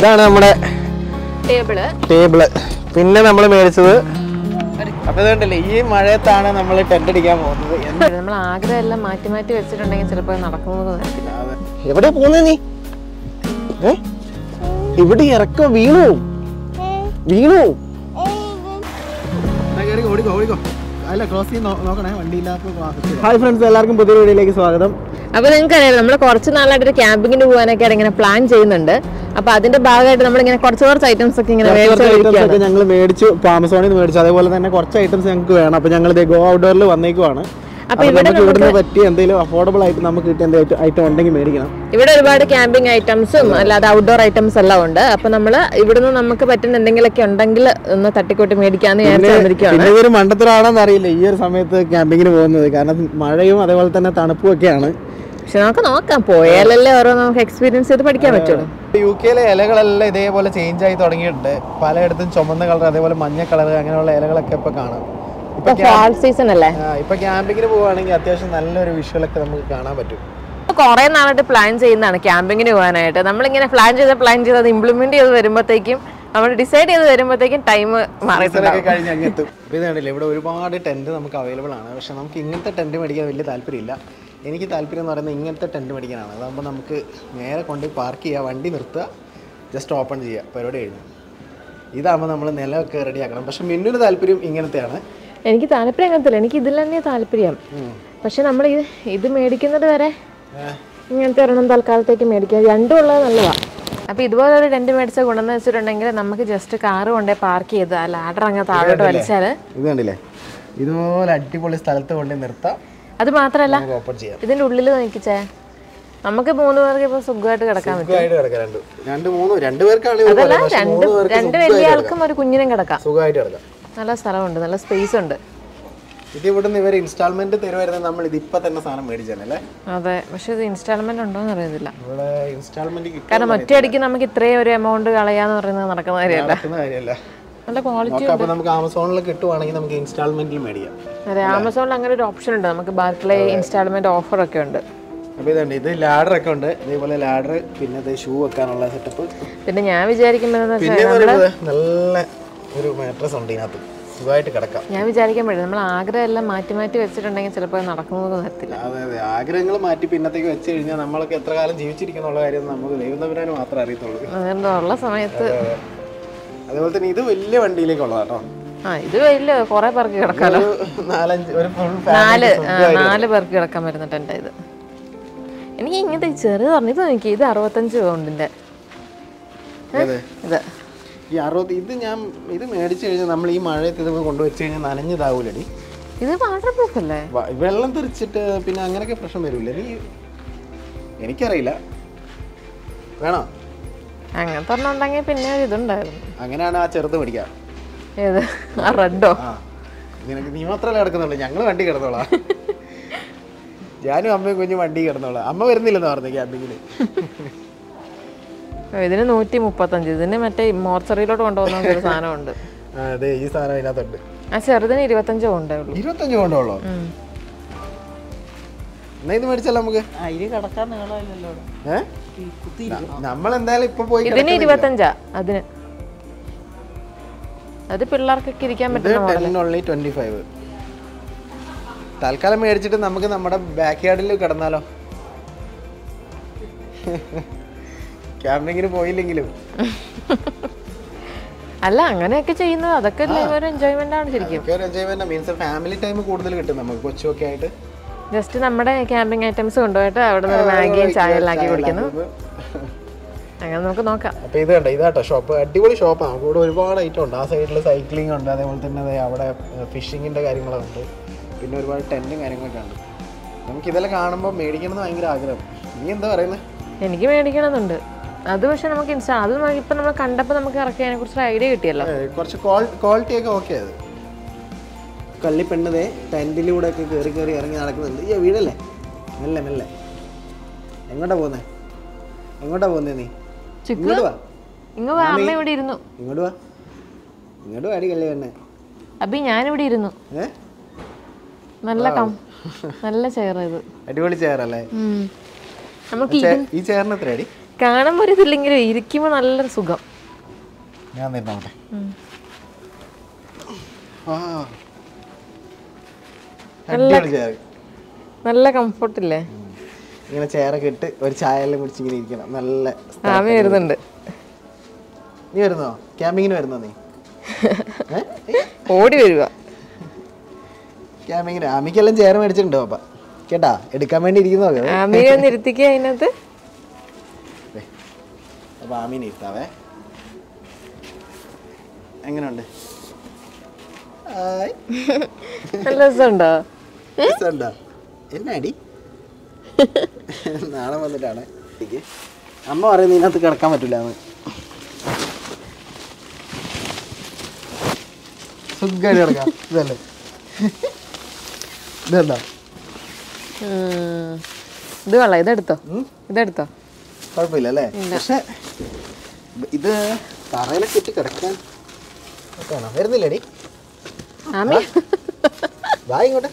ഇതാണ് നമ്മുടെ table table പിന്നെ നമ്മൾ മേടിച്ചത് അപ്പൊ ഇതുണ്ടല്ലേ ഈ മഴയത്താണ് നമ്മൾ ടെന്റ് അടിക്കാൻ പോകുന്നത് എന്ത് നമ്മൾ ആഗ്രഹം എല്ലാം മാറ്റി മാറ്റി വെച്ചിട്ടുണ്ടെങ്കിൽ ചിലപ്പോൾ നടക്കുന്നത് നടക്കില്ല എവിടെ പോകുന്നേ നീ ഏ ഇവിടെ ഇറക്കോ വീണു വീണു ഹായ് ഫ്രണ്ട്സ് എല്ലാവർക്കും പുതിയ വീഡിയോയിലേക്ക് സ്വാഗതം അപ്പൊ നിങ്ങൾക്ക് അറിയാം നമ്മൾ കുറച്ച് നാളായിട്ട് ഒരു ക്യാമ്പിങ്ങിന് പോകാനൊക്കെ ഇങ്ങനെ പ്ലാൻ ചെയ്യുന്നുണ്ട് അപ്പൊ അതിന്റെ ഭാഗമായിട്ട് നമ്മൾ ഇങ്ങനെ കുറച്ച് കുറച്ച് ഐറ്റംസ് ഒക്കെ ഇങ്ങനെ മേടിച്ച് ഐറ്റംസ് കഴിക്കുകയാണ് ഒക്കെ ഞങ്ങൾ മേടിച്ചു ഇപ്പൊ ആമസോണിൽ നിന്ന് മേടിച്ചു അതേപോലെ തന്നെ കുറച്ച് ഐറ്റംസ് ഞങ്ങൾക്ക് വേണം അപ്പൊ ഞങ്ങൾ ഗോ ഔട്ട്ഡോറിൽ വന്നേക്കുവാണ് അപ്പൊ ഇവിടെ നമുക്ക് ഇവിടുന്ന് പറ്റിയ എന്തെങ്കിലും അഫോർഡബിൾ ആയിട്ട് നമുക്ക് കിട്ടിയ എന്തെങ്കിലും ഐറ്റം ഉണ്ടെങ്കിൽ മേടിക്കണം ഇവിടെ ഒരുപാട് ക്യാമ്പിംഗ് ഐറ്റംസും അല്ലാതെ ഔട്ട്ഡോർ ഐറ്റംസ് എല്ലാം ഉണ്ട് അപ്പൊ നമ്മൾ ഇവിടുന്ന് നമുക്ക് പറ്റുന്ന എന്തെങ്കിലുമൊക്കെ ഉണ്ടെങ്കിൽ ഒന്ന് തട്ടിക്കൂട്ടി മേടിക്കാന്ന് വിചാരിച്ചു വന്നിരിക്കുകയാണ് പിന്നെ ഇതൊരു മണ്ടത്തരാണെന്ന് അറിയില്ല ഈ ഒരു സമയത്ത് ക്യാമ്പിങ്ങിന് പോകുന്നത് കാരണം മഴയും അതേപോലെ തന്നെ തണുപ്പും ഒക്കെയാണ് പക്ഷെ നമുക്ക് നോക്കാം പോയാലല്ലേ ഓരോ നമുക്ക് എക്സ്പീരിയൻസ് ചെയ്ത് പഠിക്കാൻ പറ്റുള്ളൂ യു കെയിലെ ഇലകളെല്ലാം ഇതേപോലെ ചേഞ്ച് ആയി തുടങ്ങിയിട്ടുണ്ട് പലയിടത്തും ചുമന്ന കളർ അതേപോലെ മഞ്ഞ കളർ അങ്ങനെയുള്ള ഇലകളൊക്കെ ഇപ്പൊ കാണാം ഇപ്പൊ ഇപ്പൊ ഫാൾ സീസൺ അല്ലേ ആ, ഇപ്പൊ ക്യാമ്പിങ്ങിന് പോവുകയാണെങ്കിൽ അത്യാവശ്യം നല്ലൊരു വിഷ്വലൊക്കെ നമുക്ക് കാണാൻ പറ്റും കുറെ നാളായിട്ട് പ്ലാൻ ചെയ്യുന്നതാണ് ക്യാമ്പിങ്ങിന് പോകാനായിട്ട് നമ്മളിങ്ങനെ പ്ലാൻ ചെയ്ത് പ്ലാൻ ചെയ്ത് അത് ഇംപ്ലിമെന്റ് ചെയ്ത് വരുമ്പോഴത്തേക്കും നമ്മൾ ഡിസൈഡ് ചെയ്ത് വരുമ്പോഴത്തേക്കും ടൈം മാറിയിട്ടുണ്ടാവും ഇതൊക്കെ കഴിഞ്ഞ് അങ്ങെത്തും ഇപ്പൊ ഇത് കണ്ടില്ലേ ഇവിടെ ഒരുപാട് ടെന്റ് നമുക്ക് അവൈലബിൾ ആണ് പക്ഷെ നമുക്ക് ഇങ്ങനത്തെ ടെന്റ് മേടിക്കാൻ വലിയ താല്പര്യമില്ല എനിക്ക് താല്പര്യം എന്ന് പറയുന്നത് ഇങ്ങനത്തെ ടെന്റ് മേടിക്കാനാണ് അതാകുമ്പോൾ നമുക്ക് നേരെ കൊണ്ട് പാർക്ക് ചെയ്യുക വണ്ടി നിർത്തുക ജസ്റ്റ് ഓപ്പൺ ചെയ്യുക പരിപാടി കഴിഞ്ഞു ഇതാകുമ്പോൾ നമ്മൾ നിലമൊക്കെ റെഡിയാക്കണം പക്ഷെ മിന്നിന് താല്പര്യം ഇങ്ങനത്തെയാണ് എനിക്ക് താല്പര്യം അങ്ങനത്തില്ല എനിക്ക് ഇതിൽ തന്നെ താല്പര്യം പക്ഷെ നമ്മൾ ഇത് ഇത് മേടിക്കുന്നത് വരെ ഇങ്ങനത്തെ ഒരെണ്ണം തൽക്കാലത്തേക്ക് മേടിക്കുക രണ്ടും ഉള്ളത് നല്ലതാണ് അപ്പോൾ ഇതുപോലെ ഒരു ടെൻറ്റ് മേടിച്ച ഗുണമെന്ന് വെച്ചിട്ടുണ്ടെങ്കിൽ നമുക്ക് ജസ്റ്റ് കാറ് കൊണ്ടേ പാർക്ക് ചെയ്ത് ആ ലാഡർ അങ്ങ് താഴോട്ട് വലിച്ചാൽ ഇത് കണ്ടില്ലേ ഇതുപോലെ അടിപൊളി സ്ഥലത്ത് കൊണ്ട് നിർത്താം അത് മാത്രമല്ല നമുക്ക് ഓപ്പൺ ചെയ്യാം ഇതിൻ്റെ ഉള്ളിൽ നോക്കിച്ചേ നമുക്ക് മൂന്ന് പേർക്ക് ഇപ്പോൾ സുഖമായിട്ട് കിടക്കാൻ പറ്റും സുഖമായിട്ട് കിടക്കാം രണ്ട് രണ്ട് മൂന്ന് രണ്ട് പേർക്കാണെങ്കിൽ അതല്ല കുഴപ്പമില്ല. പക്ഷെ രണ്ട് മൂന്ന് പേർക്ക് രണ്ട് വലിയ ആൾക്കും ഒരു കുഞ്ഞിനും കിടക്കാം സുഖമായിട്ട് കിടക്കാം നല്ല സ്ഥലമുണ്ട് നല്ല സ്പേസ് ഉണ്ട് ഇത് ഇവിടുന്ന് ഇവർ ഇൻസ്റ്റാൾമെന്റ് തരുമായിരുന്നത് നമ്മൾ ഇത് ഇപ്പൊ തന്നെ സാധനം മേടിച്ചല്ലേ അതെ പക്ഷെ ഇത് ഇൻസ്റ്റാൾമെന്റ് ഉണ്ടോ എന്ന് അറിയത്തില്ല ഇവിടെ ഇൻസ്റ്റാൾമെന്റ് കാരണം ഒറ്റയടിക്ക് നമുക്ക് ഇത്രയും ഒരു എമൗണ്ട് കളയാന്ന് പറയുന്നത് നടക്കുന്ന കാര്യമല്ല കിട്ടുന്ന കാര്യമല്ല നല്ല ക്വാളിറ്റി നോക്കാം അപ്പൊ നമുക്ക് ആമസോണിൽ കിട്ടുവാണെങ്കിൽ നമുക്ക് ഇൻസ്റ്റാൾമെന്റിൽ മേടിക്കാം അതെ ആമസോണിൽ അങ്ങനെ ഒരു ഓപ്ഷൻ ഉണ്ട് നമുക്ക് ബാർക്ക്ലേ ഇൻസ്റ്റാൾമെന്റ് ഓഫർ ഒക്കെ ഉണ്ട് അപ്പൊ ഇതുണ്ട് ഇത് ലാഡർ ഒക്കെ ഉണ്ട് ഇതേപോലെ ലാഡർ പിന്നെ ഇത് ഷൂ വെക്കാനുള്ള സെറ്റപ്പ് പിന്നെ ഞാൻ വിചാരിക്കുമ്പോൾ പിന്നെ പറയുന്നത് നല്ല ഒരു മാട്രസ് ഉണ്ട് ഇതിനകത്ത് സുഖമായിട്ട് കിടക്കാം ഞാൻ വിചാരിക്കാൻ നമ്മൾ ആഗ്രഹം എല്ലാം മാറ്റി മാറ്റി വെച്ചിട്ടുണ്ടെങ്കിൽ ചിലപ്പോൾ അത് നടക്കുന്നത് നടത്തില്ല അതെ അതെ ആഗ്രഹങ്ങൾ മാറ്റി പിന്നത്തേക്ക് വെച്ച് കഴിഞ്ഞാൽ നമ്മളൊക്കെ എത്ര കാലം ജീവിച്ചിരിക്കുന്നുള്ള കാര്യം നമുക്ക് ദൈവം തമ്പുരാന് മാത്രമേ അറിയത്തുള്ളൂ അതുകൊണ്ട് ഉള്ള സമയത്ത് അതേപോലെ തന്നെ ഇത് വലിയ വണ്ടിയിലേക്കുള്ളതാ കേട്ടോ ആ ഇത് വലിയ കുറെ പേർക്ക് കിടക്കാലോ ഒരു നാലഞ്ച് ഒരു ഫുൾ നാല് ആ, നാല് പേർക്ക് കിടക്കാൻ വരുന്ന ടെൻ്റ് ഇത് എനിക്ക് ഇങ്ങനത്തെ ഈ ചെറുത് പറഞ്ഞു ഇത് നോക്കി ഇത് അറുപത്തഞ്ച് പൗണ്ടിന്റെ അതെ ഇത് ഈ അറുപത് ഇത് ഞാൻ ഇത് മേടിച്ചു കഴിഞ്ഞാൽ നമ്മൾ ഈ മഴയത്ത് ഇത് കൊണ്ടുവച്ച് കഴിഞ്ഞാൽ നനഞ്ഞതാവൂലടി ഇത് വാട്ടർ പ്രൂഫ് അല്ലേ വ- വെള്ളം തെറിച്ചിട്ട് പിന്നെ അങ്ങനെയൊക്കെ പ്രശ്നം വരില്ല നീ എനിക്കറിയില്ല വേണോ അങ്ങനത്തെ ഒരെണ്ണം ഉണ്ടെങ്കിൽ പിന്നെ ഒരു ഇതുണ്ടായിരുന്നു അങ്ങനെയാണ് ആ ചെറുത് മേടിക്കാം ഏത് ആ റെഡോ ആ നിനക്ക് നീ മാത്രമല്ല കിടക്കുന്നുള്ളൂ ഞങ്ങൾ വണ്ടി കിടന്നോളാം ഞാനും അമ്മയും കുഞ്ഞും വണ്ടി കിടന്നോളാം അമ്മ വരുന്നില്ലെന്ന് പറഞ്ഞു ക്യാമ്പിങ്ങിൽ ഇതിന് നൂറ്റി മുപ്പത്തഞ്ച് ഇതിന് മറ്റേ മോർച്ചറിയിലോട്ട് കൊണ്ടുപോകുന്ന ഒരു സാധനമുണ്ട് അതെ ഈ സാധനം ഇതിനകത്തുണ്ട് ആ ചെറുതിന് ഇരുപത്തഞ്ചോ ഉണ്ടേ ഉള്ളൂ ഇരുപത്തഞ്ച് കൊണ്ടുള്ളൂ ഉം. എന്നാ ഇത് മേടിച്ചല്ലോ നമുക്ക് അതിന് കിടക്കാൻ നീളമില്ലല്ലോ ഏ നമ്മൾ എന്തായാലും ഇപ്പൊ പോയി ഇതിന് ഇരുപത്തഞ്ചാ അതിന് അത് പിള്ളേർക്കൊക്കെ ഇരിക്കാൻ പറ്റുന്ന model ten only twenty five തൽക്കാലം മേടിച്ചിട്ട് നമുക്ക് നമ്മുടെ ബാക്ക് യാർഡിൽ കിടന്നാലോ ക്യാമ്പിങ്ങിന് പോയില്ലെങ്കിലും അല്ല അങ്ങനെയൊക്കെ ചെയ്യുന്നത് അതൊക്കെ ഒരു എൻജോയ്മെന്റ് ആണ് ശരിക്കും ഒക്കെ ഒരു എൻജോയ്മെന്റ് മീൻസ് ഫാമിലി ടൈം കൂടുതൽ കിട്ടും നമുക്ക് കൊച്ചുമൊക്കെ ആയിട്ട് ജസ്റ്റ് നമ്മുടെ ക്യാമ്പിംഗ് ഐറ്റംസ് കൊണ്ടുപോയിട്ട് അവിടെ നിന്ന് മാഗിയും ചായ എല്ലാം ആക്കി കുടിക്കുന്നു അങ്ങനെ നമുക്ക് നോക്കാം അപ്പൊ ഇത് കണ്ട ഇതാട്ടോ ഷോപ്പ് അടിപൊളി ഷോപ്പാണ് ഇവിടെ ഒരുപാട് ഐറ്റം ഉണ്ട് ആ സൈഡിൽ സൈക്ലിംഗ് ഉണ്ട് അതേപോലെ തന്നെ ദേ അവിടെ ഫിഷിങ്ങിന്റെ കാര്യങ്ങളുണ്ട് പിന്നെ ഒരുപാട് ടെന്റും കാര്യങ്ങളൊക്കെ ഉണ്ട് നമുക്ക് ഇതെല്ലാം കാണുമ്പോൾ മേടിക്കണം എന്ന് ഭയങ്കര ആഗ്രഹം നീ എന്താ പറയുന്നത് എനിക്ക് മേടിക്കണമെന്നുണ്ട് അത് പക്ഷെ നമുക്ക് ഇൻസ്റ്റാ അത് നമുക്ക് ഇപ്പം നമ്മൾ കണ്ടപ്പോൾ നമുക്ക് ഇറക്കി അതിനെ കുറിച്ച് ഐഡിയ കിട്ടിയല്ലോ ഏ, കുറച്ച് ക്വാളിറ്റി ഒക്കെ ഓക്കെ അത് കള്ളിപ്പെണ്ണതേ ടെൻറ്റിലൂടെ ഒക്കെ കയറി കയറി ഇറങ്ങി നടക്കുന്നുണ്ട് ഈ വീടല്ലേ മെല്ലെ മെല്ലെ എങ്ങോട്ടാ പോകുന്നേ എങ്ങോട്ടാ പോകുന്നേ നീ ഇങ്ങോട്ട് വാ ഇങ്ങ് വാ അമ്മ ഇവിടെ ഇരുന്നു ഇങ്ങോട്ട് വാ ഇങ്ങോട്ട് വാടി കള്ളി പെണ്ണേ അബി ഞാനിവിടെ ഇരുന്നു ഏ നല്ല കം നല്ല ചെയർ ഇത് അടിപൊളി ചെയറല്ലേ ഉം. നമുക്ക് ചെ- ഈ ചെയറിന് എത്ര അടി കാണുമ്പോൾ ഒരു ഇതില്ലെങ്കിലും ഇരിക്കുമ്പോൾ നല്ലൊരു സുഖം ഞാൻ നിന്നോട്ടെ ആ അടിപൊളി ചെയർ നല്ല കംഫർട്ടില്ലേ ഇങ്ങനെ ചെയറൊക്കെ ഇട്ട് ഒരു ചായ എല്ലാം കുടിച്ച് ഇങ്ങനെ ഇരിക്കണം നല്ല ആമി വരുന്നുണ്ട് നീ വരുന്നോ ക്യാമ്പിങ്ങിന് വരുന്നോ നീ ഏ? ഓടി വരുക ക്യാമ്പിങ്ങിന് ആമിക്കെല്ലാം ചെയർ മേടിച്ചിട്ടുണ്ടോ അപ്പ കേട്ടാ എടുക്കാൻ വേണ്ടി ഇരിക്കുന്നോ ആമിയെ ഒന്ന് ഇരുത്തിക്കുക അതിനകത്ത് അപ്പൊ ആമീനെ ഇരുത്താവേ എങ്ങനെയുണ്ട് ഹായ് നല്ല രസമുണ്ടോ രസമുണ്ടോ എന്നാടി നാളെ വന്നിട്ടാണ് എനിക്ക് അമ്മ പറയുന്നത് ഇതിനകത്ത് കിടക്കാൻ പറ്റില്ല എന്ന് സുഖമായിട്ട് കിടക്കാം ഇതല്ലേ ഇതെന്താ ഉം. ഇത് കൊള്ളാം ഇതെടുത്തോ ഇതെടുത്തോ കുഴപ്പമില്ല അല്ലേ പക്ഷെ ഇത് തറയിലൊക്കെ ഇട്ട് കിടക്കാൻ ഒക്കെയാണോ വരുന്നില്ലേടി ആമി വാ ഇങ്ങോട്ട്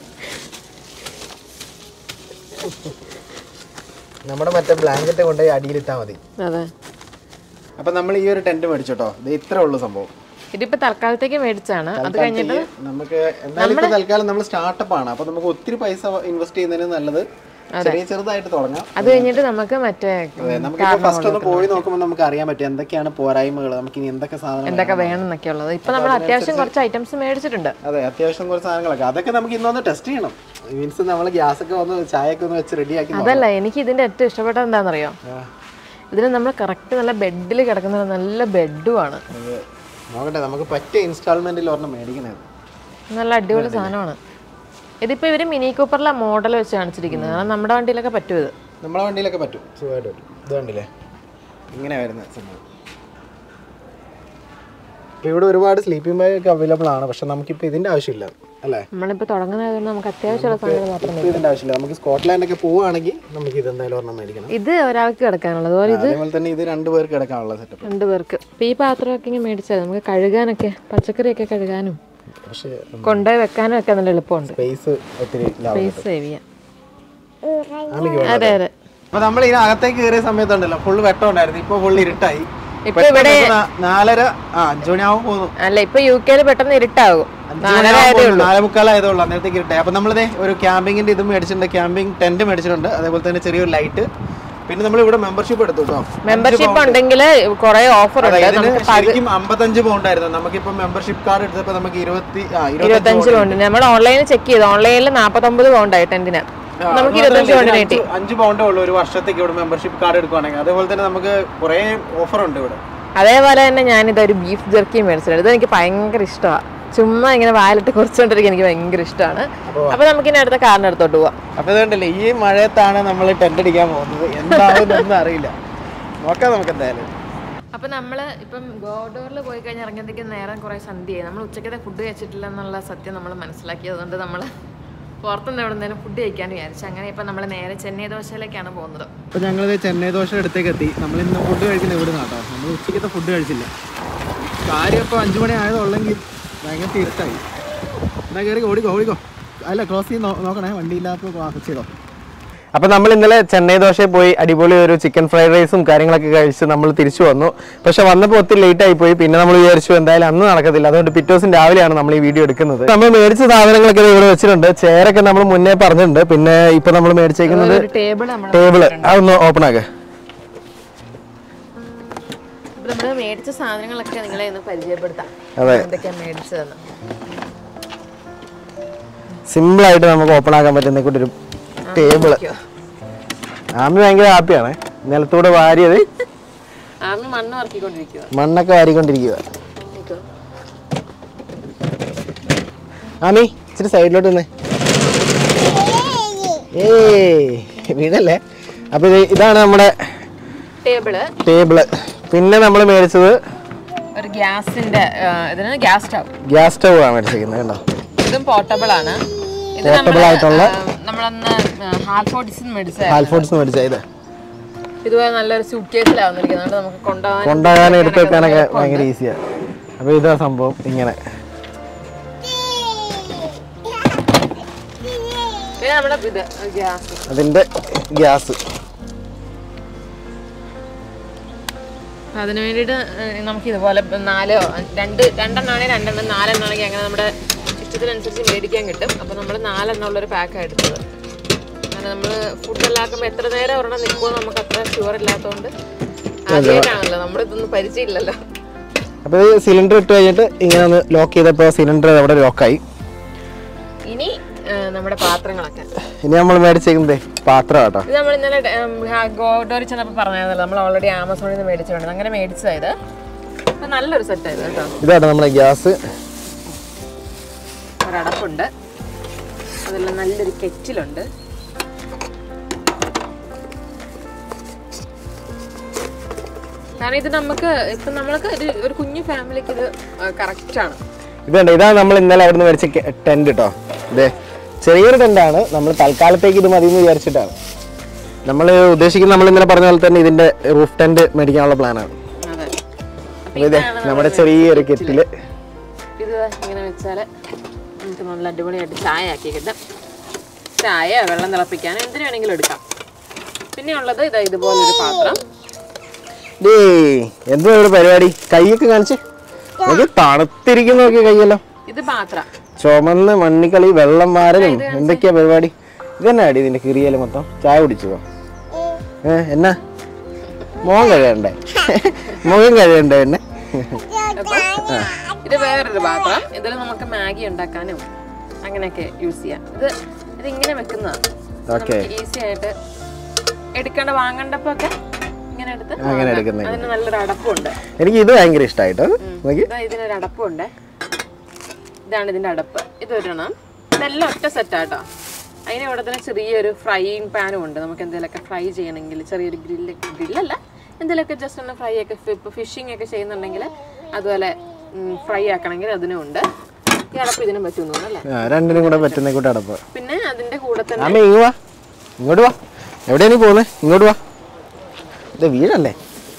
നമ്മുടെ മറ്റേ ബ്ലാങ്കറ്റ് കൊണ്ടുപോയി അടിയിലിട്ടാൽ മതി അതെ അപ്പൊ നമ്മൾ ഈ ഒരു ടെന്റ് മേടിച്ചോട്ടോ ഇത് ഇത്ര ഉള്ളു സംഭവം ഇതിപ്പോ തൽക്കാലത്തേക്ക് മേടിച്ചാണ് അത് കഴിഞ്ഞിട്ട് തൽക്കാലത്തേക്ക് നമുക്ക് എന്തായാലും ഇപ്പൊ തൽക്കാലം നമ്മൾ സ്റ്റാർട്ടപ്പ് ആണ് അപ്പൊ നമുക്ക് ഒത്തിരി പൈസ ഇൻവെസ്റ്റ് ചെയ്യുന്നതിന് നല്ലത് ചെറിയ ചെറുതായിട്ട് തുടങ്ങാം അത് കഴിഞ്ഞിട്ട് നമുക്ക് മറ്റേ അതെ നമുക്കിപ്പോ ഫസ്റ്റ് ഒന്ന് പോയി നോക്കുമ്പോൾ നമുക്ക് അറിയാൻ പറ്റും എന്തൊക്കെയാണ് പോരായ്മകൾ നമുക്ക് ഇനി എന്തൊക്കെ സാധനം എന്തൊക്കെ വേണം എന്നൊക്കെ ഉള്ളത് ഇപ്പൊ നമ്മൾ അത്യാവശ്യം കുറച്ച് ഐറ്റംസ് മേടിച്ചിട്ടുണ്ട് അതെ അത്യാവശ്യം കുറച്ച് സാധനങ്ങളൊക്കെ അതൊക്കെ നമുക്ക് ഇന്നൊന്ന് ടെസ്റ്റ് ചെയ്യണം മീൻസ് നമ്മൾ ഗ്യാസ് ഒക്കെ ഒന്ന് ചായയൊക്കെ ഒന്ന് വെച്ച് റെഡിയാക്കി അതല്ല എനിക്ക് ഇതിന്റെ ഏറ്റവും ഇഷ്ടപ്പെട്ടത് എന്താണെന്നറിയോ ഇതിന് നമ്മൾ കറക്റ്റ് നല്ല ബെഡിൽ കിടക്കുന്ന നല്ല ബെഡുമാണ് നോക്കട്ടെ നമുക്ക് പറ്റിയ ഇൻസ്റ്റാൾമെന്റിൽ ഒരെണ്ണം മേടിക്കണത് നല്ല അടിപൊളി സാധനമാണ് ഇതിപ്പോ ഇവര് മിനി കൂപ്പറിലെ മോഡൽ വെച്ച് കാണിച്ചിരിക്കുന്നത് കാരണം നമ്മുടെ വണ്ടിയിലൊക്കെ പറ്റും ഇത് നമ്മളെ വണ്ടിയിലൊക്കെ പറ്റും സുഖമായിട്ട് പറ്റും ഇത് കണ്ടില്ലേ ഇങ്ങനെ വരുന്ന സംഭവം ഇപ്പൊ ഇവിടെ ഒരുപാട് സ്ലീപ്പിംഗ് ബാഗ് ഒക്കെ അവൈലബിൾ ആണ് പക്ഷെ നമുക്കിപ്പോൾ ഇതിന്റെ ആവശ്യമില്ല അല്ലേ നമ്മളിപ്പോ തുടങ്ങുന്നതുകൊണ്ട് നമുക്ക് അത്യാവശ്യമുള്ള സാധനങ്ങൾ മാത്രം ഇപ്പൊ ഇതിന്റെ ആവശ്യമില്ല നമുക്ക് സ്കോട്ട്ലാൻഡ് ഒക്കെ പോവുകയാണെങ്കിൽ നമുക്ക് ഇത് എന്തായാലും ഒരെണ്ണം മേടിക്കണം ഇത് ഒരാൾക്ക് കിടക്കാനുള്ളത് അതുപോലെ ഇത് അതേപോലെ തന്നെ ഇത് രണ്ട് പേർക്ക് കിടക്കാനുള്ള സെറ്റപ്പ് രണ്ടു പേർക്ക് ഇപ്പൊ ഈ പാത്രമൊക്കെ ഇങ്ങനെ മേടിച്ചാൽ നമുക്ക് കഴുകാനൊക്കെ പച്ചക്കറിയൊക്കെ കഴുകാനും പക്ഷേ കൊണ്ടുപോയി വെക്കാനും ഒക്കെ നല്ല എളുപ്പമുണ്ട് സ്പേസ് ഒത്തിരി ലാഭം സ്പേസ് സേവ് ചെയ്യാം ആമിക്ക് വേണം. അതെ അതെ അപ്പൊ നമ്മൾ ഇതിന് അകത്തേക്ക് കയറിയ സമയത്തുണ്ടല്ലോ ഫുള്ള് വെട്ടം ഉണ്ടായിരുന്നു ഇപ്പൊ ഫുള്ള് ഇരുട്ടായി ഇപ്പൊ ഇവിടെ പെട്ടെന്ന് നാ- നാലര ആ അഞ്ചു മണിയാവും പോകുന്നു അല്ല ഇപ്പൊ യു കെയിൽ പെട്ടെന്ന് ഇരുട്ടാകും നാലര ആയതേ ഉള്ളൂ നാലേ മുക്കാലായതേ ഉള്ളൂ അന്നേരത്തേക്ക് ഇരുട്ടായി അപ്പൊ നമ്മളിതേ ഒരു ക്യാമ്പിങ്ങിന്റെ ഇത് മേടിച്ചിട്ടുണ്ട് ക്യാമ്പിംഗ് ടെന്റ് മേടിച്ചിട്ടുണ്ട് അതേപോലെ തന്നെ ചെറിയൊരു ലൈറ്റ് പിന്നെ നമ്മൾ ഇവിടെ മെമ്പർഷിപ്പ് എടുത്തു കേട്ടോ മെമ്പർഷിപ്പ് ഉണ്ടെങ്കിൽ കുറെ ഓഫർ ഉണ്ട് ഇതിന് നമുക്ക് ശരിക്കും അമ്പത്തഞ്ച് പൗണ്ട് ആയിരുന്നു നമുക്കിപ്പോ മെമ്പർഷിപ്പ് കാർഡ് എടുത്തപ്പോ നമുക്ക് ഇരുപത്തി ആ ഇരുപത്തഞ്ച് ഇരുപത്തഞ്ച് പൗണ്ട് നമ്മൾ ഓൺലൈനിൽ ചെക്ക് ചെയ്തു ഓൺലൈനിൽ നാപ്പത്തൊമ്പത് പൗണ്ടായി ടെന്റിന് ആ, നമുക്ക് അത് ഇരുപത്തഞ്ച് മാത്രമല്ല, പൗണ്ടിന് ഇതിന് കിട്ടി അഞ്ച് അഞ്ച് പൗണ്ടേ ഉള്ളൂ ഒരു വർഷത്തേക്ക് ഇവിടെ മെമ്പർഷിപ്പ് കാർഡ് എടുക്കുവാണെങ്കിൽ അതേപോലെ തന്നെ നമുക്ക് കുറേ ഓഫർ ഉണ്ട് ഇവിടെ അതേപോലെ തന്നെ ഞാനിത് ഒരു ബീഫ് ജെർക്കി മേടിച്ചിട്ടുണ്ട് ഇത് എനിക്ക് ഭയങ്കര ഇഷ്ടമാണ് ചുമ്മാ ഇങ്ങനെ വാലിട്ട് കുറച്ചുകൊണ്ടിരിക്കാൻ എനിക്ക് ഭയങ്കര ഇഷ്ടമാണ് അപ്പൊ നമുക്ക് ഇനി അടുത്ത കാറിന് അടുത്തോട്ട് പോവാം അപ്പൊ ഇതുകൊണ്ടല്ലേ ഈ മഴയത്താണ് നമ്മൾ ടെന്റ് അടിക്കാൻ പോകുന്നത് എന്താവുന്നൊന്നും അറിയില്ല നോക്കാം നമുക്ക് എന്തായാലും അപ്പൊ നമ്മള് ഇപ്പം ഗോഡോറിൽ പോയി കഴിഞ്ഞ് ഇറങ്ങിയത്തേക്ക് നേരം കുറെ സന്ധ്യയായി നമ്മൾ ഉച്ചക്കത്തെ ഫുഡ് കഴിച്ചിട്ടില്ല എന്നുള്ള സത്യം നമ്മൾ മനസ്സിലാക്കി അതുകൊണ്ട് നമ്മൾ പുറത്തുനിന്ന് എവിടെ നിന്നേലും ഫുഡ് കഴിക്കാൻ വിചാരിച്ചു അങ്ങനെ ഇപ്പൊ നമ്മൾ നേരെ ചെന്നൈ ദോശയിലേക്കാണ് പോകുന്നത് അപ്പൊ ഞങ്ങളിത് ചെന്നൈ ദോശ അടുത്തേക്ക് എത്തി നമ്മൾ ഇന്ന് ഫുഡ് കഴിക്കുന്ന ഇവിടെ കേട്ടോ നമ്മൾ ഉച്ചക്കത്തെ ഫുഡ് കഴിച്ചില്ല കാര്യം ഇപ്പോൾ അഞ്ചു മണി ആയതുള്ളെങ്കിൽ ഭയങ്കര തീർത്തായി എന്നാ കയറി ഓടിക്കോ ഓടിക്കോ അല്ല ക്ലോസ് ചെയ്ത് നോ- നോക്കണേ വണ്ടി ഇല്ലാത്ത ചെയ്തോ അപ്പൊ നമ്മൾ ഇന്നലെ ചെന്നൈ ദോശയിൽ പോയി അടിപൊളി ഒരു ചിക്കൻ ഫ്രൈഡ് റൈസും കാര്യങ്ങളൊക്കെ കഴിച്ച് നമ്മൾ തിരിച്ചു വന്നു പക്ഷെ വന്നപ്പോൾ ഒത്തിരി ലേറ്റ് ആയി പോയി പിന്നെ നമ്മൾ വിചാരിച്ചു എന്തായാലും അന്ന് നടക്കത്തില്ല അതുകൊണ്ട് പിറ്റേ ദിവസം രാവിലെയാണ് നമ്മൾ ഈ വീഡിയോ എടുക്കുന്നത് നമ്മൾ മേടിച്ച സാധനങ്ങളൊക്കെ ദേ ഇവിടെ വെച്ചിട്ടുണ്ട് ചെയറൊക്കെ നമ്മൾ മുന്നേ പറഞ്ഞിട്ടുണ്ട് പിന്നെ ഇപ്പൊ നമ്മൾ മേടിച്ചേക്കുന്നത് ഒരു ടേബിൾ നമ്മൾ ടേബിള് അതൊന്ന് ഓപ്പൺ ആക്ക് നമ്മൾ മേടിച്ച സാധനങ്ങളൊക്കെ നിങ്ങളെ ഒന്ന് പരിചയപ്പെടുത്താം അതെ എന്തൊക്കെയാ മേടിച്ചതെന്ന് സിമ്പിൾ ആയിട്ട് നമുക്ക് ഓപ്പൺ ആക്കാൻ പറ്റുന്ന കൂട്ടൊരു ടേബിള് ആമി ഭയങ്കര ഹാപ്പിയാണ് നിലത്തൂടെ വാരിയത് ആമി മണ്ണ് ഇറക്കിക്കൊണ്ടിരിക്കുക മണ്ണൊക്കെ വാരിക്കൊണ്ടിരിക്കുക ആമി ഇച്ചിരി സൈഡിലോട്ട് നിന്ന് ഏയ് വീടല്ലേ അപ്പൊ ഇത് ഇതാണ് നമ്മുടെ ടേബിള് ടേബിള് പിന്നെ നമ്മൾ മേടിച്ചത് ഒരു ഗ്യാസിന്റെ ഇതിന് ഗ്യാസ് സ്റ്റവ് ഗ്യാസ് സ്റ്റവ് ആണ് മേടിച്ചിരിക്കുന്നത് കണ്ടോ ഇതും പോർട്ടബിൾ ആണ് ഇത് Portable ആയിട്ടുള്ള നമ്മളന്ന് ഹാൽഫോർട്ടിസിൽ മേടിച്ച ആൽഫോൺസ് മേടിച്ച ഇത് ഇതുപോലെ നല്ലൊരു സൂട്ട് കേസിലാവുന്നിരിക്കുന്നത് അതുകൊണ്ട് നമുക്ക് കൊണ്ടുപോകാൻ കൊണ്ടുപോകാനും എടുത്തു വെക്കാനൊക്കെ ഭയങ്കര ഈസിയാണ് അപ്പോൾ ഇതാ സംഭവം ഇങ്ങനെ പിന്നെ നമ്മുടെ ഇത് ഗ്യാസ് അതിൻ്റെ ഗ്യാസ് അപ്പം അതിന് വേണ്ടിയിട്ട് ഏഹ്, നമുക്ക് ഇതുപോലെ നാലോ രണ്ട് രണ്ടെണ്ണാണെങ്കിൽ രണ്ടെണ്ണം നാലെണ്ണാണെങ്കിൽ അങ്ങനെ നമ്മുടെ ഇഷ്ടത്തിനനുസരിച്ച് മേടിക്കാൻ കിട്ടും അപ്പോൾ നമ്മൾ നാലെണ്ണം ഉള്ളൊരു പാക്കാണ് എടുത്തത് അങ്ങനെ നമ്മൾ ഫുഡ് എല്ലാക്കുമ്പോൾ എത്ര നേരം ഒരെണ്ണം നിൽക്കുമോ നമുക്ക് അത്ര ഷുവർ ഇല്ലാത്തതുകൊണ്ട് ആദ്യമായിട്ടാണല്ലോ നമ്മളിതൊന്നും പരിചയമില്ലല്ലോ അപ്പോൾ ഇത് സിലിണ്ടർ ഇട്ട് കഴിഞ്ഞിട്ട് ഇങ്ങനെ ഒന്ന് ലോക്ക് ചെയ്തപ്പോൾ സിലിണ്ടർ അവിടെ ലോക്കായി ഇനി ഏഹ്, നമ്മുടെ പാത്രങ്ങളൊക്കെ ഇനി നമ്മൾ മേടിച്ചേക്കുന്നത് പാത്രം കേട്ടോ ഇത് നമ്മൾ ഇന്നലെ ഗോഡോറി ചെന്നപ്പോൾ പറഞ്ഞതല്ലോ നമ്മൾ ഓൾറെഡി ആമസോണിൽ നിന്ന് മേടിച്ചിട്ടുണ്ട് അങ്ങനെ മേടിച്ചതായത് അപ്പം നല്ലൊരു സെറ്റായത് കേട്ടോ ഇതാണ് നമ്മുടെ ഗ്യാസ് ഒരടപ്പുണ്ട് അതെല്ലാം നല്ലൊരു കെറ്റിലുണ്ട് കാരണം ഇത് നമുക്ക് ഇപ്പം നമ്മൾക്ക് ഒരു ഒരു കുഞ്ഞു ഫാമിലിക്ക് ഇത് കറക്റ്റാണ് ഇതുണ്ട് ഇതാണ് നമ്മൾ ഇന്നലെ അവിടുന്ന് മേടിച്ച ടെന്റ് കേട്ടോ ഇതേ ചെറിയൊരു ടെന്റാണ് നമ്മൾ തൽക്കാലത്തേക്ക് ഇത് മതി എന്ന് വിചാരിച്ചിട്ടാണ് നമ്മൾ ഉദ്ദേശിക്കുന്ന നമ്മൾ ഇന്നലെ പറഞ്ഞ പോലെ തന്നെ ഇതിന്റെ റൂഫ് ടെന്റ് മേടിക്കാനുള്ള പ്ലാനാണ് അതെ അപ്പോൾ ഇതേ നമ്മുടെ ചെറിയൊരു കെറ്റില് ഇത് ഇങ്ങനെ വെച്ചാൽ നമുക്ക് നല്ല അടിപൊളിയായിട്ട് ചായ ആക്കി കിട്ടും ചായ വെള്ളം തിളപ്പിക്കാൻ എന്തിനു വേണമെങ്കിലും എടുക്കാം പിന്നെ ഉള്ളത് ഇതാ ഇതുപോലൊരു പാത്രം ഡേ എന്തുവാ ഇവിടെ പരിപാടി കൈയൊക്കെ കാണിച്ച് നോക്കി തണുത്തിരിക്കുന്ന നോക്കി കൈയല്ലോ ഇത് പാത്രം ചുമന്ന് മണ്ണിക്കളി വെള്ളം മാരലും എന്തൊക്കെയാ പരിപാടി ഇതന്നെ അടി ഇതിന്റെ കിറിയല് മൊത്തം ചായ കുടിച്ചുവോ ഏ എന്നാ മോൻ കഴിയണ്ടേ മുഖം കഴിയണ്ടേ എന്നെ ഇത് വേറൊരു പാത്രം ഇതിൽ നമുക്ക് മാഗി ഉണ്ടാക്കാനും അങ്ങനെയൊക്കെ യൂസ് ചെയ്യാം ഇത് ഇത് ഇങ്ങനെ വെക്കുന്നതാണ് ഓക്കെ ഈസി ആയിട്ട് എടുക്കേണ്ട വാങ്ങണ്ടപ്പോ ഒക്കെ ഇങ്ങനെ എടുത്ത് അങ്ങനെ വാങ്ങാം. എടുക്കുന്നത് അതിന് നല്ലൊരു അടപ്പുണ്ട് എനിക്ക് ഇത് ഭയങ്കര ഇഷ്ടമായിട്ടോ നോക്കി ഇതാ ഇതിനൊരു അടപ്പുണ്ട് ഇതാണ് ഇതിന്റെ അടപ്പ് ഇതൊരെണ്ണം ഇതെല്ലാം ഒറ്റ സെറ്റാട്ടോ അതിന് ഇവിടെ തന്നെ ചെറിയൊരു ഫ്രൈയിങ് പാനും ഉണ്ട് നമുക്ക് എന്തെങ്കിലുമൊക്കെ ഫ്രൈ ചെയ്യണമെങ്കിൽ ചെറിയൊരു ഗ്രില്ല് ഗ്രില്ലല്ല എന്തെങ്കിലുമൊക്കെ ജസ്റ്റ് ഒന്ന് ഫ്രൈ ഒക്കെ ഇപ്പോൾ ഫിഷിംഗ് ഒക്കെ ചെയ്യുന്നുണ്ടെങ്കിൽ അതുപോലെ ഫ്രൈ ആക്കണമെങ്കിൽ അതിനും ഉണ്ട് ഈ അടപ്പ് ഇതിനും പറ്റുമെന്ന് തോന്നുന്നു അല്ലേ ആ രണ്ടിനും കൂടെ പറ്റുന്ന കൂടെ അടപ്പ് പിന്നെ അതിന്റെ കൂടെ തന്നെ അമ്മ ഇങ്ങ് വാ ഇങ്ങോട്ട് വാ എവിടെയാ നീ പോകുന്നത് ഇങ്ങോട്ട് വാ ഇത് വീടല്ലേ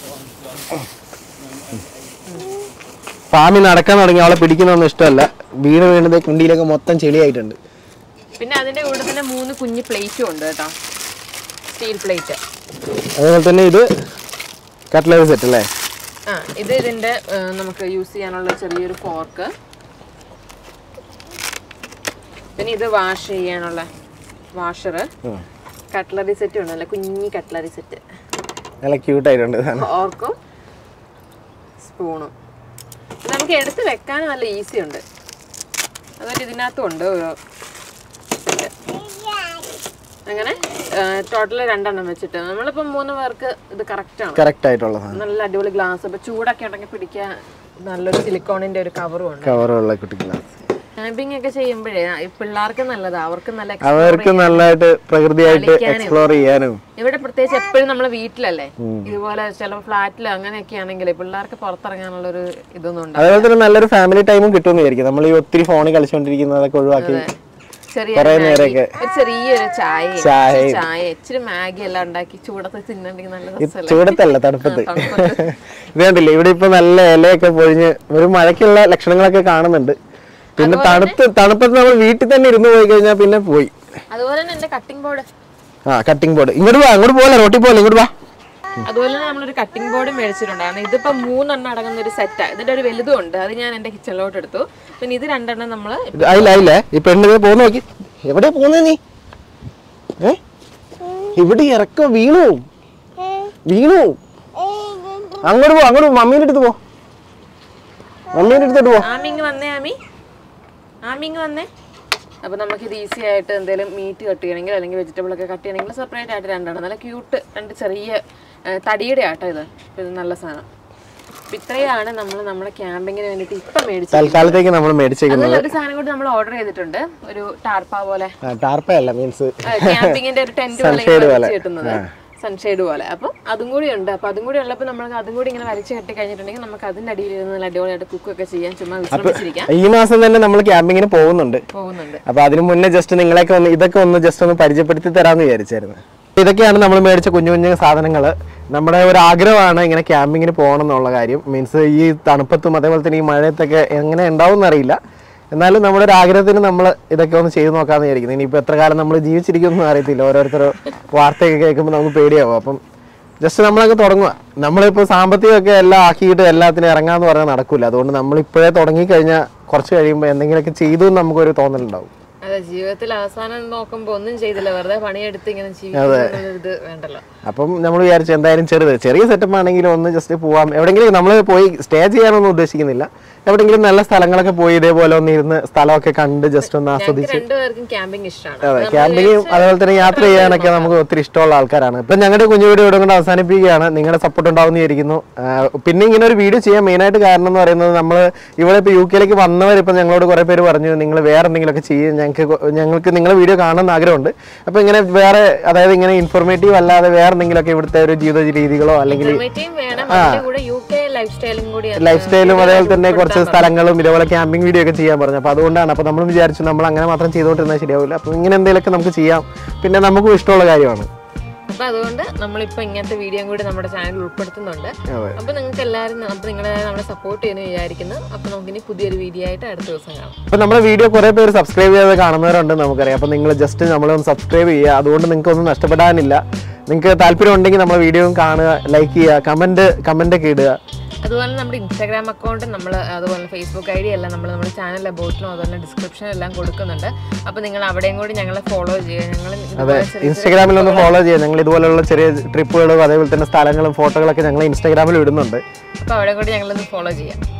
ഫാമി നടക്കാൻ തുടങ്ങി അവളെ പിടിക്കുന്നൊന്നും ഇഷ്ടമല്ല വീണ് വീണത് കുണ്ടിയിലൊക്കെ മൊത്തം ചെളിയായിട്ടുണ്ട് പിന്നെ അതിന്റെ കൂടെ തന്നെ മൂന്ന് കുഞ്ഞ് പ്ലേറ്റും ഉണ്ട് കേട്ടോ സ്റ്റീൽ പ്ലേറ്റ് അതുപോലെ തന്നെ ഇത് കട്ട്ലറി സെറ്റ് അല്ലേ ആ ഇത് ഇതിന്റെ ആ, നമുക്ക് യൂസ് ചെയ്യാനുള്ള ചെറിയൊരു ഫോർക്ക് പിന്നെ ഇത് വാഷ് ചെയ്യാനുള്ള വാഷർ ഉം. കട്ട്ലറി സെറ്റ് ഉണ്ട് നല്ല കുഞ്ഞി കട്ട്ലറി സെറ്റ് നല്ല ക്യൂട്ടായിട്ടുണ്ട് സാധനം ഫോർക്കും സ്പൂണും ഇത് നമുക്ക് എടുത്ത് വെക്കാനും നല്ല ഈസി ഉണ്ട് അതുപോലെ ഇതിനകത്തും ഉണ്ട് ഓരോ set. അങ്ങനെ ടോട്ടൽ രണ്ടെണ്ണം വെച്ചിട്ട് നമ്മളിപ്പം മൂന്ന് പേർക്ക് ഇത് കറക്റ്റാണ് കറക്റ്റ് ആയിട്ടുള്ള സാധനം നല്ല അടിപൊളി ഗ്ലാസ് ഇപ്പൊ ചൂടൊക്കെ ഉണ്ടെങ്കിൽ പിടിക്കാൻ നല്ലൊരു സിലിക്കോണിന്റെ ഒരു കവറും ഉണ്ട് കവറുള്ള കുട്ടി ഗ്ലാസ് ക്യാമ്പിംഗ് ഒക്കെ ചെയ്യുമ്പോഴേ ഈ പിള്ളേർക്ക് നല്ലതാ അവർക്ക് നല്ല explore അവർക്ക് നല്ലതായിട്ട് പ്രകൃതിയായിട്ട് എക്സ്പ്ലോർ ചെയ്യാനും ഇവിടെ പ്രത്യേകിച്ച് എപ്പോഴും നമ്മളെ വീട്ടിലല്ലേ ഇതുപോലെ ചില ഫ്ലാറ്റിലോ അങ്ങനെയൊക്കെ ആണെങ്കിൽ പിള്ളേർക്ക് പുറത്തിറങ്ങാനുള്ള ഒരു ഇതൊന്നും ഉണ്ടാവും അതുപോലെ തന്നെ നല്ലൊരു ഫാമിലി ടൈമും കിട്ടുമെന്ന് വിചാരിക്കും നമ്മൾ ഈ ഒത്തിരി ഫോണിൽ കളിച്ചുകൊണ്ടിരിക്കുന്നതൊക്കെ ഒഴിവാക്കി ചെറിയ കുറേ മാഗി, നേരമൊക്കെ ഒരു ചെറിയൊരു ചായ ചായയും. ചായ ഇച്ചിരി മാഗി എല്ലാം ഉണ്ടാക്കി ചൂടത്ത് തിന്നണ്ടെങ്കിൽ നല്ല രസമല്ലേ ചൂടത്തല്ല തണുപ്പത്ത് തണുപ്പത്ത്. ഇത് കണ്ടില്ലേ ഇവിടെ ഇപ്പൊ നല്ല ഇലയൊക്കെ പൊഴിഞ്ഞ് ഒരു മഴയ്ക്കുള്ള ലക്ഷണങ്ങളൊക്കെ കാണുന്നുണ്ട് പിന്നെ തണുത്ത് തണുപ്പത്ത് നമ്മൾ വീട്ടിൽ തന്നെ ഇരുന്ന് പോയി കഴിഞ്ഞാൽ പിന്നെ പോയി അതുപോലെ തന്നെ എന്റെ കട്ടിംഗ് ബോർഡ് ആ കട്ടിംഗ് ബോർഡ് ഇങ്ങോട്ട് വാ അങ്ങോട്ട് പോലെ റോട്ടിൽ പോലെ ഇങ്ങോട്ട് വാ അതുപോലെ തന്നെ നമ്മളൊരു കട്ടിംഗ് ബോർഡ് മേടിച്ചിട്ടുണ്ടായിരുന്നു ഇതിപ്പോ മൂന്നെണ്ണം അടങ്ങുന്ന ഒരു സെറ്റാ ഇതിന്റെ ഒരു വലുതും ഉണ്ട് അത് ഞാൻ എന്റെ കിച്ചണിലോട്ട് എടുത്തു പിന്നെ ഇത് രണ്ടെണ്ണം നമ്മള് ഇത് അയില്ല അയില്ലേ ഈ പെണ്ണിത് പോന്ന് നോക്കി എവിടെയാ പോന്നേ നീ ഏ ഇവിടെ ഇറക്കം വീണു പോവും. വീണു പോവും. അങ്ങോട്ട് പോ അങ്ങോട്ട് പോ മമ്മീന്റെ അടുത്ത് പോ മമ്മീന്റെ അടുത്തോട്ട് പോ ആമിങ് വന്നേ ആമി ആമിങ് വന്നേ അപ്പൊ നമുക്ക് ഇത് ഈസി ആയിട്ട് എന്തെങ്കിലും മീറ്റ് കട്ട് ചെയ്യണമെങ്കിൽ അല്ലെങ്കിൽ വെജിറ്റബിൾ ഒക്കെ കട്ട് ചെയ്യണമെങ്കിൽ സെപ്പറേറ്റ് ആയിട്ട് രണ്ടെണ്ണം നല്ല ക്യൂട്ട് രണ്ട് ചെറിയ ആ, തടിയുടെ ആട്ടോ ഇത് അപ്പൊ ഇത് നല്ല സാധനം അപ്പൊ ഇത്രയാണ് നമ്മൾ നമ്മുടെ ക്യാമ്പിങ്ങിന് വേണ്ടിയിട്ട് ഇപ്പൊ മേടിച്ചത് തൽക്കാലത്തേക്ക് നമ്മൾ മേടിച്ചേക്കുന്നത് അതിൽ ഒരു സാധനം കൂടി നമ്മൾ ഓർഡർ ചെയ്തിട്ടുണ്ട് ഒരു ടാർപ്പ പോലെ ടാർപ്പയല്ല മീൻസ് ക്യാമ്പിങ്ങിന്റെ ഒരു ടെന്റ് പോലെ Sunshade ഇങ്ങനെ പോലെ. വലിച്ച് കിട്ടുന്നത് സൺഷെയ്ഡ് പോലെ അപ്പൊ അതും കൂടി ഉണ്ട് അപ്പൊ അതും കൂടി ഉള്ളപ്പോൾ നമ്മൾ അതും കൂടി ഇങ്ങനെ വലിച്ചു കെട്ടി കഴിഞ്ഞിട്ടുണ്ടെങ്കിൽ നമുക്ക് അതിന്റെ അടിയിൽ ഇരുന്ന് നല്ല അടിപൊളിയായിട്ട് കുക്കൊക്കെ ചെയ്യാൻ ചുമ്മാ വിശ്രമിച്ചിരിക്കാം ഈ മാസം തന്നെ നമ്മൾ ക്യാമ്പിങ്ങിന് പോകുന്നുണ്ട് പോകുന്നുണ്ട് അപ്പൊ അതിന് മുന്നേ ജസ്റ്റ് നിങ്ങളെയൊക്കെ ഒന്ന് ഇതൊക്കെ ഒന്ന് ജസ്റ്റ് ഒന്ന് പരിചയപ്പെടുത്തി തരാമെന്ന് വിചാരിച്ചായിരുന്നു ഇതൊക്കെയാണ് നമ്മൾ മേടിച്ച കുഞ്ഞു കുഞ്ഞു സാധനങ്ങൾ നമ്മുടെ ഒരു ആഗ്രഹമാണ് ഇങ്ങനെ ക്യാമ്പിങ്ങിന് പോകണം എന്നുള്ള കാര്യം മീൻസ് ഈ തണുപ്പത്തും അതേപോലെ തന്നെ ഈ മഴയത്തൊക്കെ എങ്ങനെ ഉണ്ടാവും എന്നറിയില്ല എന്നാലും നമ്മുടെ ഒരു ആഗ്രഹത്തിന് നമ്മൾ ഇതൊക്കെ ഒന്ന് ചെയ്ത് നോക്കാമെന്ന് വിചാരിക്കുന്നു ഇനിയിപ്പോൾ എത്ര കാലം നമ്മൾ ജീവിച്ചിരിക്കുമെന്നും അറിയത്തില്ല ഓരോരുത്തർ വാർത്തയൊക്കെ കേൾക്കുമ്പോൾ നമുക്ക് പേടിയാവും അപ്പം ജസ്റ്റ് നമ്മളങ്ങ് തുടങ്ങുക നമ്മളിപ്പോൾ സാമ്പത്തികമൊക്കെ എല്ലാം ആക്കിയിട്ട് എല്ലാത്തിനും ഇറങ്ങാന്ന് പറഞ്ഞാൽ നടക്കില്ല അതുകൊണ്ട് നമ്മൾ ഇപ്പോഴേ തുടങ്ങി കഴിഞ്ഞാൽ കുറച്ച് കഴിയുമ്പോൾ എന്തെങ്കിലുമൊക്കെ ചെയ്തു എന്ന് നമുക്കൊരു തോന്നലുണ്ടാവും അതെ ജീവിതത്തിൽ അവസാനം നോക്കുമ്പോ ഒന്നും ചെയ്തില്ല വെറുതെ പണിയെടുത്ത് ഇങ്ങനെ ജീവിക്കുന്ന ഇത് വേണ്ടല്ലോ അപ്പം നമ്മൾ വിചാരിച്ചു എന്തായാലും ചെറുത് ചെറിയ സെറ്റപ്പ് ആണെങ്കിലും ഒന്ന് ജസ്റ്റ് പോവാം എവിടെയെങ്കിലും നമ്മൾ പോയി സ്റ്റേ ചെയ്യാനൊന്നും ഉദ്ദേശിക്കുന്നില്ല എവിടെയെങ്കിലും നല്ല സ്ഥലങ്ങളൊക്കെ പോയി ഇതേപോലെ ഒന്ന് ഇരുന്ന് സ്ഥലമൊക്കെ കണ്ട് ജസ്റ്റ് ഒന്ന് ആസ്വദിച്ച് രണ്ടുപേർക്കും ക്യാമ്പിംഗ് ഇഷ്ടമാണ് അതെ ക്യാമ്പിങ്ങും അതുപോലെ തന്നെ യാത്ര ചെയ്യാനൊക്കെ നമുക്ക് ഒത്തിരി ഇഷ്ടമുള്ള ആൾക്കാരാണ് ഇപ്പം ഞങ്ങളുടെ കുഞ്ഞു വീഡിയോ ഇവിടെ കൊണ്ട് അവസാനിപ്പിക്കുകയാണ് നിങ്ങളുടെ സപ്പോർട്ട് ഉണ്ടാവും ഇരിക്കുന്നു പിന്നെ ഇങ്ങനെ ഒരു വീഡിയോ ചെയ്യാൻ മെയിനായിട്ട് കാരണം എന്ന് പറയുന്നത് നമ്മൾ ഇവിടെ ഇപ്പോൾ യു കെയിലേക്ക് വന്നവർ ഇപ്പം ഞങ്ങളോട് കുറേ പേര് പറഞ്ഞു നിങ്ങൾ വേറെ എന്തെങ്കിലുമൊക്കെ ചെയ്യും ഞങ്ങൾക്ക് കൊ- ഞങ്ങൾക്ക് നിങ്ങളുടെ വീഡിയോ കാണണമെന്ന് ആഗ്രഹമുണ്ട് അപ്പോൾ ഇങ്ങനെ വേറെ അതായത് ഇങ്ങനെ ഇൻഫോർമേറ്റീവ് അല്ലാതെ വേറെ എന്തെങ്കിലുമൊക്കെ ഇവിടുത്തെ ഒരു ജീവിത രീതികളോ അല്ലെങ്കിൽ ഇൻഫർമേറ്റീവ് വേണം അതിന്റെ കൂടെ യു കെ ലൈഫ് സ്റ്റൈലും കൂടി അത് ലൈഫ് സ്റ്റൈലും അതേപോലെ തന്നെ കുറച്ച് സ്ഥലങ്ങളും ഇതേപോലെ ക്യാമ്പിംഗ് വീഡിയോ ഒക്കെ ചെയ്യാൻ പറഞ്ഞു അപ്പോൾ അതുകൊണ്ടാണ് അപ്പോൾ നമ്മൾ വിചാരിച്ചു നമ്മൾ അങ്ങനെ മാത്രം ചെയ്തുകൊണ്ടിരുന്നാൽ ശരിയാവില്ല അപ്പോൾ ഇങ്ങനെ എന്തെങ്കിലുമൊക്കെ നമുക്ക് ചെയ്യാം പിന്നെ നമുക്കും ഇഷ്ടമുള്ള കാര്യമാണ് അപ്പൊ അതുകൊണ്ട് നമ്മളിപ്പോ ഇങ്ങനത്തെ വീഡിയോ കൂടി നമ്മുടെ ചാനലിൽ ഉൾപ്പെടുത്തുന്നുണ്ട് അതെ അപ്പൊ നിങ്ങൾക്ക് എല്ലാവരും അപ്പൊ നിങ്ങളെ നമ്മളെ സപ്പോർട്ട് ചെയ്യുന്നു വിചാരിക്കുന്നു അപ്പൊ നമുക്കിനി പുതിയൊരു വീഡിയോ ആയിട്ട് അടുത്ത ദിവസം കാണാം അപ്പോൾ നമ്മുടെ വീഡിയോ കുറേ പേര് സബ്സ്ക്രൈബ് ചെയ്ത് കാണുന്നവരുണ്ട് നമുക്കറിയാം അപ്പോൾ നിങ്ങൾ ജസ്റ്റ് നമ്മളൊന്ന് സബ്സ്ക്രൈബ് ചെയ്യുക അതുകൊണ്ട് നിങ്ങൾക്ക് ഒന്നും നഷ്ടപ്പെടാനില്ല നിങ്ങൾക്ക് താല്പര്യം ഉണ്ടെങ്കിൽ നമ്മുടെ വീഡിയോ കാണുക ലൈക്ക് ചെയ്യുക കമൻറ്റ് കമൻ്റ് ഒക്കെ ഇടുക അതുപോലെ നമ്മുടെ ഇൻസ്റ്റാഗ്രാം അക്കൗണ്ട് നമ്മൾ അതുപോലെ ഫേസ്ബുക്ക് ഐ ഡി എല്ലാം നമ്മൾ നമ്മുടെ ചാനൽ അബൌട്ടിലും അതുപോലെ ഡിസ്ക്രിപ്ഷനിലും എല്ലാം കൊടുക്കുന്നുണ്ട് അപ്പോൾ നിങ്ങൾ അവിടെയും കൂടി ഞങ്ങളെ ഫോളോ ചെയ്യുക ഞങ്ങൾ അതെ ഇൻസ്റ്റാഗ്രാമിൽ ഒന്ന് ഫോളോ ചെയ്യുക ഞങ്ങൾ ഇതുപോലുള്ള ചെറിയ ട്രിപ്പുകളും അതേപോലെ തന്നെ സ്ഥലങ്ങളും ഫോട്ടോകളൊക്കെ ഞങ്ങൾ ഇൻസ്റ്റാഗ്രാമിൽ ഇടുന്നുണ്ട് അപ്പോൾ അവിടെ കൂടി ഞങ്ങളൊന്ന് ഫോളോ ചെയ്യാം